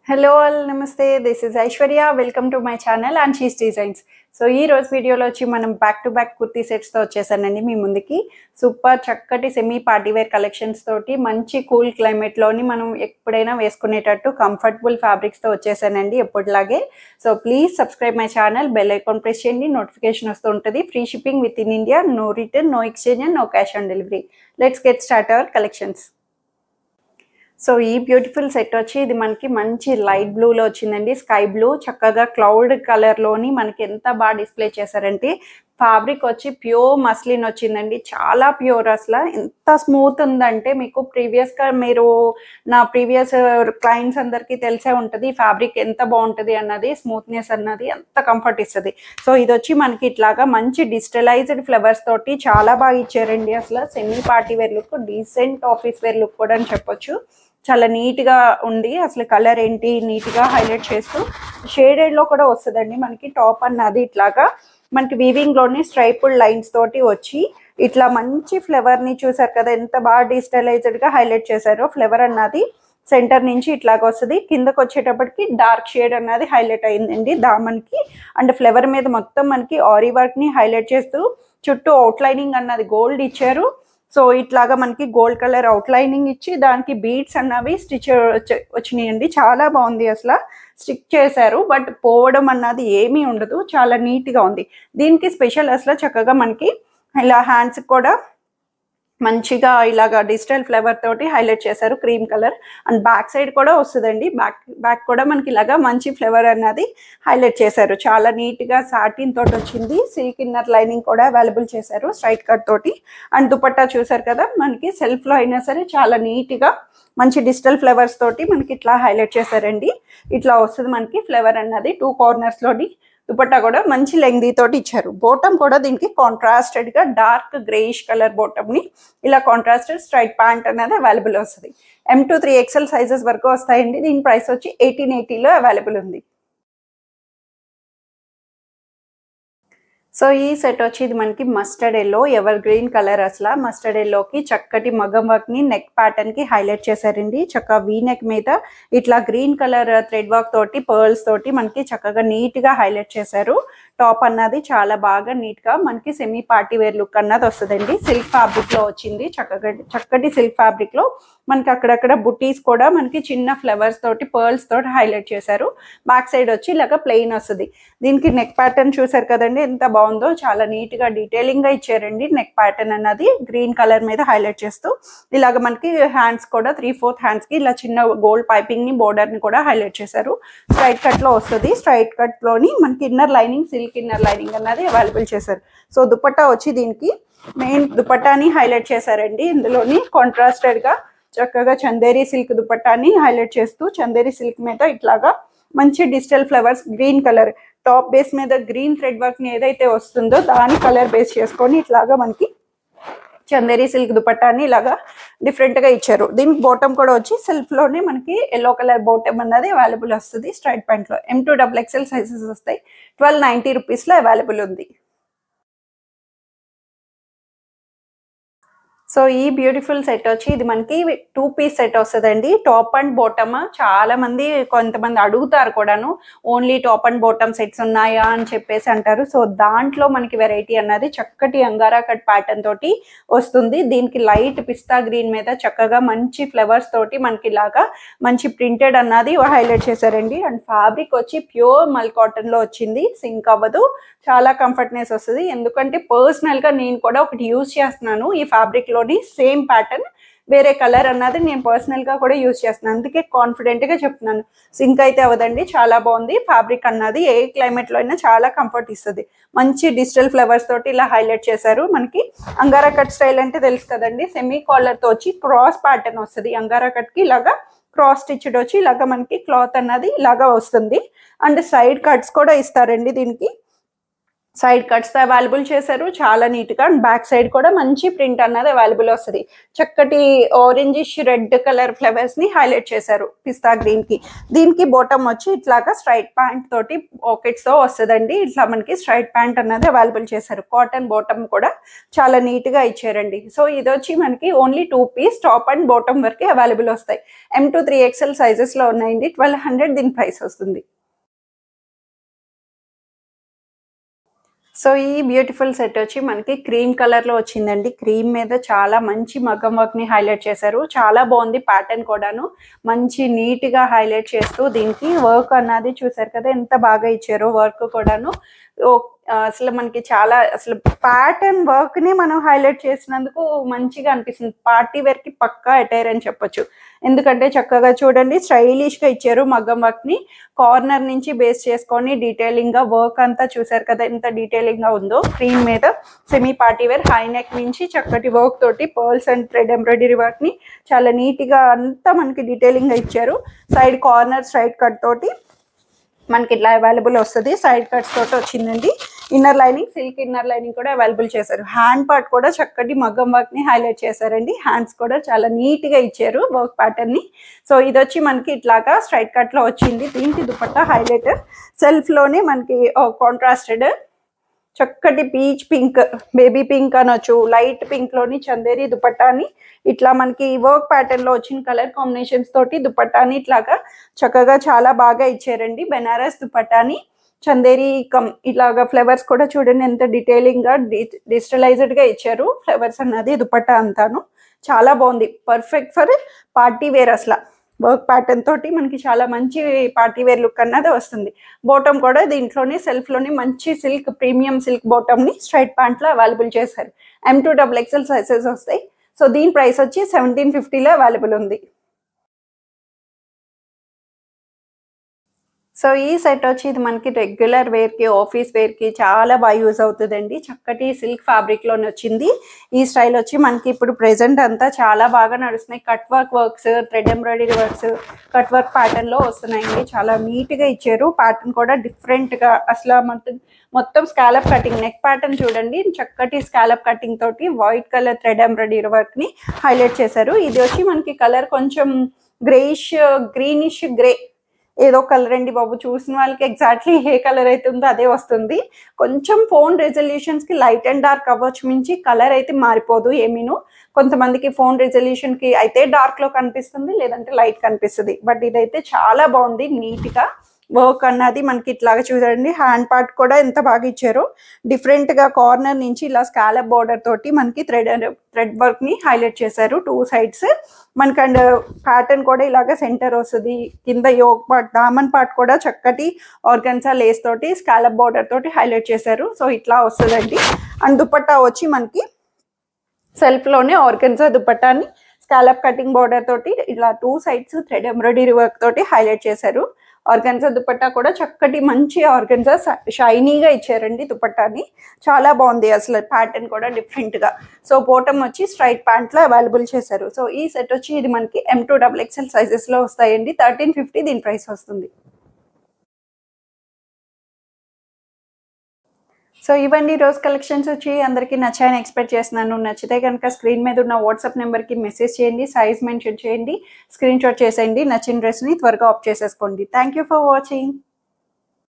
hello all నమస్తే this is Aishwarya welcome to my channel and she's designs so ఈ రోజు వీడియోలో వచ్చి మనం బ్యాక్ టు బ్యాక్ కుర్తీ సెట్స్తో వచ్చేసానండి మీ ముందుకి సూపర్ చక్కటి సెమీ పార్టీవేర్ కలెక్షన్స్ తోటి మంచి కూల్ క్లైమేట్లోని మనం ఎప్పుడైనా వేసుకునేటట్టు కంఫర్టబుల్ ఫ్యాబ్రిక్స్తో వచ్చేసానండి ఎప్పటిలాగే so please subscribe my channel bell icon press చేయండి నోటిఫికేషన్ వస్తూ ఉంటుంది free shipping within India no return no exchange and no cash on delivery let's get start our collections so ఈ beautiful set వచ్చి ఇది మనకి మంచి light బ్లూలో వచ్చిందండి స్కై బ్లూ చక్కగా క్లౌడ్ కలర్లోని మనకి ఎంత బాగా డిస్ప్లే చేశారంటే ఫ్యాబ్రిక్ వచ్చి ప్యూర్ మస్లిన్ వచ్చిందండి చాలా ప్యూర్ అసలు ఎంత స్మూత్ ఉందంటే మీకు ప్రీవియస్గా మీరు నా ప్రీవియస్ క్లయింట్స్ అందరికీ తెలిసే ఉంటుంది ఫ్యాబ్రిక్ ఎంత బాగుంటుంది అన్నది స్మూత్నెస్ అన్నది ఎంత కంఫర్ట్ ఇస్తుంది సో ఇది వచ్చి మనకి ఇట్లాగా మంచి డిజిటలైజ్డ్ ఫ్లవర్స్ తోటి చాలా బాగా ఇచ్చారండి అసలు semi party wear look decent office wear look కూడా అని చెప్పొచ్చు చాలా నీట్గా ఉంది అసలు కలర్ ఏంటి నీట్గా హైలైట్ చేస్తూ షేడెడ్లో కూడా వస్తుందండి మనకి టాప్ అన్నది ఇట్లాగా మనకి వీవింగ్లోని స్ట్రైపుడ్ లైన్స్ తోటి వచ్చి ఇట్లా మంచి ఫ్లేవర్ని చూసారు కదా ఎంత బాగా డిజిటలైజ్డ్గా హైలైట్ చేశారో ఫ్లేవర్ అన్నది సెంటర్ నుంచి ఇట్లాగ వస్తుంది కిందకు వచ్చేటప్పటికి డార్క్ షేడ్ అన్నది హైలైట్ అయిందండి దామన్కి అండ్ ఫ్లేవర్ మీద మొత్తం మనకి ఆరీ వర్క్ని హైలైట్ చేస్తూ చుట్టూ అవుట్లైనింగ్ అన్నది గోల్డ్ ఇచ్చారు సో ఇట్లాగా మనకి గోల్డ్ కలర్ అవుట్లైనింగ్ ఇచ్చి దానికి బీడ్స్ అన్నవి స్టిచ్ వచ్చినాయండి చాలా బాగుంది అసలు స్టిక్ చేశారు బట్ పోవడం అన్నది ఏమీ ఉండదు చాలా నీట్గా ఉంది దీనికి స్పెషల్ అసలు చక్కగా మనకి ఇలా హ్యాండ్స్ కూడా మంచిగా ఇలాగా డిజిటల్ ఫ్లేవర్ తోటి హైలైట్ చేశారు cream colour and back side కూడా వస్తుందండి బ్యాక్ బ్యాక్ కూడా మనకి ఇలాగా మంచి ఫ్లేవర్ అన్నది హైలైట్ చేశారు చాలా నీట్గా సాటిన్ తోటి వచ్చింది సిల్క్ ఇన్నర్ లైనింగ్ కూడా అవైలబుల్ చేశారు స్ట్రైట్ కట్ తోటి అండ్ దుపట్టా చూసారు కదా మనకి సెల్ఫ్లో అయినా సరే చాలా నీట్గా మంచి డిజిటల్ ఫ్లేవర్స్ తోటి మనకి ఇట్లా హైలైట్ చేశారండి ఇట్లా వస్తుంది మనకి ఫ్లేవర్ అన్నది టూ కార్నర్స్లోని దుపట్టా కూడా మంచి లెంగ్దీ తోటి ఇచ్చారు బోటం కూడా దీనికి కాంట్రాస్టెడ్ గా డార్క్ గ్రేయిష్ కలర్ బోటమ్ ని ఇలా కాంట్రాస్టెడ్ స్ట్రైట్ ప్యాంట్ అనేది అవైలబుల్ వస్తుంది M to three XL sizes వరకు వస్తాయండి దీని ప్రైస్ వచ్చి ఎయిటీన్ ఎయిటీలో అవైలబుల్ ఉంది సో ఈ సెట్ వచ్చి ఇది మనకి mustard yellow evergreen colour అసలు మస్టర్డ్ ఎల్లోకి చక్కటి మగం వర్క్ ని నెక్ ప్యాటర్న్ కి హైలైట్ చేశారండి చక్కగా వీ నెక్ మీద ఇట్లా గ్రీన్ కలర్ థ్రెడ్ వర్క్ తోటి పర్ల్స్ తోటి మనకి చక్కగా నీట్ గా హైలైట్ చేశారు టాప్ అన్నది చాలా బాగా నీట్ గా మనకి సెమీ పార్టీ వేర్ లుక్ అన్నది వస్తుందండి సిల్క్ ఫ్యాబ్రిక్ లో వచ్చింది చక్కగా చక్కటి సిల్క్ ఫ్యాబ్రిక్ లో మనకి అక్కడక్కడ బుటీస్ కూడా మనకి చిన్న ఫ్లవర్స్ తోటి పర్ల్స్ తోటి హైలైట్ చేశారు బ్యాక్ సైడ్ వచ్చి ఇలాగ ప్లెయిన్ వస్తుంది దీనికి నెక్ ప్యాటర్న్ చూసారు కదండి ఎంత బాగుందో చాలా నీట్ గా డీటెయిలింగ్ గా ఇచ్చారండి నెక్ ప్యాటర్న్ అన్నది గ్రీన్ కలర్ మీద హైలైట్ చేస్తూ ఇలాగ మనకి హ్యాండ్స్ కూడా త్రీ ఫోర్త్ హ్యాండ్స్ కి ఇలా చిన్న గోల్డ్ పైపింగ్ ని బోర్డర్ ని కూడా హైలైట్ చేశారు స్ట్రైట్ కట్ లో వస్తుంది స్ట్రైట్ కట్ లోని మనకి inner lining silk inner lining అన్నది అవైలబుల్ చేశారు సో దుపట్టా వచ్చి దీనికి మెయిన్ దుపట్టాని హైలైట్ చేశారండి ఇందులోని కాంట్రాస్టెడ్ గా చక్కగా చందేరి సిల్క్ దుపట్టాని హైలైట్ చేస్తూ చందేరి సిల్క్ మీద ఇట్లాగా మంచి digital flowers green colour top base మీద గ్రీన్ థ్రెడ్ వర్క్ ని ఏదైతే వస్తుందో దాని కలర్ బేస్ చేసుకొని ఇట్లాగా మనకి చందేరి సిల్క్ దుపట్టాని ఇలాగా డిఫరెంట్ గా ఇచ్చారు దీనికి బాటమ్ కూడా వచ్చి సెల్ఫ్ లోనే మనకి ఎల్లో కలర్ బాటమ్ అన్నది అవైలబుల్ వస్తుంది స్ట్రైట్ ప్యాంట్ లో M to double XL sizes వస్తాయి ట్వెల్వ్ నైన్టీ రూపీస్ లో అవైలబుల్ ఉంది సో ఈ బ్యూటిఫుల్ సెట్ వచ్చి ఇది మనకి టూ పీస్ సెట్ వస్తుందండి టాప్ అండ్ బాటమ్ చాలా మంది కొంతమంది అడుగుతారు కూడాను only top and bottom sets ఉన్నాయా అని చెప్పేసి అంటారు సో దాంట్లో మనకి వెరైటీ అన్నది చక్కటి అంగారా కట్ ప్యాటర్న్ తోటి వస్తుంది దీనికి లైట్ పిస్తా గ్రీన్ మీద చక్కగా మంచి ఫ్లవర్స్ తోటి మనకి ఇలాగా మంచి ప్రింటెడ్ అన్నది హైలైట్ చేశారండి అండ్ ఫ్యాబ్రిక్ వచ్చి ప్యూర్ మల్ కాటన్ లో వచ్చింది సింక్ అవ్వదు చాలా కంఫర్ట్నెస్ వస్తుంది ఎందుకంటే పర్సనల్ గా నేను కూడా ఒకటి యూజ్ చేస్తున్నాను ఈ ఫ్యాబ్రిక్ లోని సేమ్ ప్యాటర్న్ వేరే కలర్ అన్నది నేను పర్సనల్ గా కూడా యూజ్ చేస్తున్నాను అందుకే కాన్ఫిడెంట్ గా చెప్తున్నాను సింక్ అయితే అవ్వదండి చాలా బాగుంది ఫ్యాబ్రిక్ అన్నది ఏ క్లైమేట్ లో అయినా చాలా కంఫర్ట్ ఇస్తుంది మంచి డిజిటల్ ఫ్లవర్స్ తోటి ఇలా హైలైట్ చేశారు మనకి అంగారా కట్ స్టైల్ అంటే తెలుసు కదండి సెమీ కాలర్ తో వచ్చి క్రాస్ ప్యాటర్న్ వస్తుంది అంగారా కట్ కి ఇలాగా క్రాస్ స్టిచ్డ్ వచ్చి ఇలాగా మనకి క్లాత్ అన్నది ఇలాగా వస్తుంది అండ్ సైడ్ కట్స్ కూడా ఇస్తారండి దీనికి సైడ్ కట్స్ అవైలబుల్ చేశారు చాలా నీట్గా అండ్ బ్యాక్ సైడ్ కూడా మంచి ప్రింట్ అన్నది అవైలబుల్ వస్తుంది చక్కటి ఆరెంజిష్ రెడ్ కలర్ ఫ్లవర్స్ ని హైలైట్ చేశారు పిస్తా గ్రీన్ కి దీనికి బోటమ్ వచ్చి ఇట్లాగా స్ట్రైట్ ప్యాంట్ తోటి పాకెట్స్ తో వస్తుందండి ఇట్లా మనకి స్ట్రైట్ ప్యాంట్ అన్నది అవైలబుల్ చేశారు కాటన్ బోటమ్ కూడా చాలా నీట్ గా ఇచ్చారండి సో ఇది వచ్చి మనకి only two piece top and bottom వరకు అవైలబుల్ వస్తాయి M to three XL sizes లో ఉన్నాయండి ట్వెల్వ్ హండ్రెడ్ దీని ప్రైస్ వస్తుంది సో ఈ బ్యూటిఫుల్ సెట్ వచ్చి మనకి క్రీమ్ కలర్ లో వచ్చిందండి క్రీమ్ మీద చాలా మంచి మగ్గం వర్క్ ని హైలైట్ చేశారు చాలా బాగుంది ప్యాటర్న్ కూడాను మంచి నీట్ గా హైలైట్ చేస్తూ దీనికి వర్క్ అన్నది చూసారు కదా ఎంత బాగా ఇచ్చారో వర్క్ కూడాను ఓ- ఆ, అసలు మనకి చాలా అసలు ప్యాటర్న్ వర్క్ ని మనం హైలైట్ చేసినందుకు మంచిగా అనిపిస్తుంది పార్టీ వేర్ కి పక్కా అటైర్ అని చెప్పొచ్చు ఎందుకంటే చక్కగా చూడండి స్టైలిష్ గా ఇచ్చారు మగ్గం వర్క్ ని కార్నర్ నుంచి బేస్ చేసుకొని డీటెయిలింగ్ గా వర్క్ అంతా చూసారు కదా ఎంత డీటెయిలింగ్ గా ఉందో క్రీమ్ మీద semi party wear high neck నుంచి చక్కటి వర్క్ తోటి pearls and thread embroidery work ని చాలా నీట్ గా అంతా మనకి డీటెయిలింగ్ గా ఇచ్చారు సైడ్ కార్నర్ స్ట్రైట్ కట్ తోటి మనకి ఇట్లా అవైలబుల్ వస్తుంది సైడ్ కట్స్ తోటి వచ్చిందండి inner lining silk inner lining కూడా అవైలబుల్ చేశారు హ్యాండ్ పార్ట్ కూడా చక్కటి మగ్గం వర్క్ ని హైలైట్ చేశారండి హ్యాండ్స్ కూడా చాలా నీట్ గా ఇచ్చారు వర్క్ ప్యాటర్న్ ని సో ఇది వచ్చి మనకి ఇట్లాగా స్ట్రైట్ కట్ లో వచ్చింది దీనికి దుపట్టా హైలైట్ సెల్ఫ్ లోనే మనకి కాంట్రాస్టెడ్ చక్కటి పీచ్ పింక్ బేబీ పింక్ అనొచ్చు లైట్ పింక్ లోని చందేరి దుపట్టాని ఇట్లా మనకి వర్క్ ప్యాటర్న్ లో వచ్చిన కలర్ కాంబినేషన్స్ తోటి దుపట్టాని ఇట్లాగా చక్కగా చాలా బాగా ఇచ్చారండి బెనారస్ దుపట్టాని చందేరి కమ్ ఇలాగా ఫ్లవర్స్ కూడా చూడండి ఎంత డీటెయిలింగ్ గా డిజిటలైజ్డ్ గా ఇచ్చారు ఫ్లవర్స్ అన్నది దుపట్టా అంతాను చాలా బాగుంది పర్ఫెక్ట్ ఫర్ పార్టీ వేర్ అసలు వర్క్ ప్యాటర్న్ తోటి మనకి చాలా మంచి పార్టీ వేర్ లుక్ అన్నది వస్తుంది బాటమ్ కూడా దీంట్లోనే సెల్ఫ్ లోనే మంచి సిల్క్ ప్రీమియం సిల్క్ బాటమ్ ని స్ట్రైట్ ప్యాంట్ లో అవైలబుల్ చేశారు M to double XL sizes వస్తాయి సో దీని ప్రైస్ వచ్చి సెవెంటీన్ ఫిఫ్టీలో అవైలబుల్ ఉంది సో ఈ సెట్ వచ్చి ఇది మనకి రెగ్యులర్ వేర్కి ఆఫీస్ వేర్కి చాలా బాగా యూజ్ అవుతుందండి చక్కటి సిల్క్ ఫ్యాబ్రిక్లోనే వచ్చింది ఈ స్టైల్ వచ్చి మనకి ఇప్పుడు ప్రెసెంట్ అంతా చాలా బాగా నడుస్తున్నాయి cut work works thread embroidery works cut work ప్యాటర్న్లో వస్తున్నాయండి చాలా నీట్గా ఇచ్చారు ప్యాటర్న్ కూడా డిఫరెంట్గా అసలు మొత్తం మొత్తం స్కాలప్ కటింగ్ నెక్ ప్యాటర్న్ చూడండి చక్కటి స్కాలప్ కటింగ్ తోటి వైట్ కలర్ థ్రెడ్ ఎంబ్రాయిడరీ వర్క్ని హైలైట్ చేశారు ఇది వచ్చి మనకి కలర్ కొంచెం గ్రేయిష్ గ్రీనిష్ గ్రే ఏదో కలర్ అండి బాబు చూసిన వాళ్ళకి ఎగ్జాక్ట్లీ ఏ కలర్ అయితే ఉందో అదే వస్తుంది కొంచెం ఫోన్ రెజల్యూషన్స్ కి లైట్ అండ్ డార్క్ అవ్వచ్చు మించి కలర్ అయితే మారిపోదు ఏమీను కొంతమందికి ఫోన్ రెజల్యూషన్ కి అయితే డార్క్ లో కనిపిస్తుంది లేదంటే లైట్ కనిపిస్తుంది బట్ ఇదైతే చాలా బాగుంది నీట్ గా వర్క్ అన్నది మనకి ఇట్లాగా చూడండి హ్యాండ్ పార్ట్ కూడా ఎంత బాగా ఇచ్చారో డిఫరెంట్ గా కార్నర్ నుంచి ఇలా స్కాలప్ బోర్డర్ తోటి మనకి థ్రెడ్ థ్రెడ్ వర్క్ ని హైలైట్ చేశారు టూ సైడ్స్ మనకి అండ్ ప్యాటర్న్ కూడా ఇలాగ సెంటర్ వస్తుంది కింద యోగ్ పార్ట్ దామన్ పార్ట్ కూడా చక్కటి ఆర్గన్సా లేస్ తోటి స్కాలప్ బోర్డర్ తోటి హైలైట్ చేశారు సో ఇట్లా వస్తుందండి అండ్ దుపట్టా వచ్చి మనకి సెల్ఫ్ లోనే ఆర్గన్సా దుపట్టాని స్కాలప్ కటింగ్ బోర్డర్ తోటి ఇలా two sides thread embroidery work తోటి హైలైట్ చేశారు ఆర్గన్జా దుపట్టా కూడా చక్కటి మంచి ఆర్గన్జా షైనీగా ఇచ్చారండి దుపట్టాని చాలా బాగుంది అసలు ప్యాటర్న్ కూడా డిఫరెంట్ గా సో బోటమ్ వచ్చి స్ట్రైట్ ప్యాంట్ లో అవైలబుల్ చేశారు సో ఈ సెట్ వచ్చి ఇది మనకి M to double XL sizes లో వస్తాయండి థర్టీన్ ఫిఫ్టీ దీని ప్రైస్ వస్తుంది సో ఇవన్నీ రోజ్ కలెక్షన్స్ వచ్చి అందరికీ నచ్చాయని ఎక్స్పెక్ట్ చేస్తున్నాను నచ్చితే కనుక స్క్రీన్ మీద ఉన్న వాట్సాప్ నెంబర్కి మెసేజ్ చేయండి సైజ్ మెన్షన్ చేయండి స్క్రీన్ షాట్ చేసేయండి నచ్చిన డ్రెస్ని త్వరగా ఆఫ్ చేసేసుకోండి థ్యాంక్ యూ ఫర్ వాచింగ్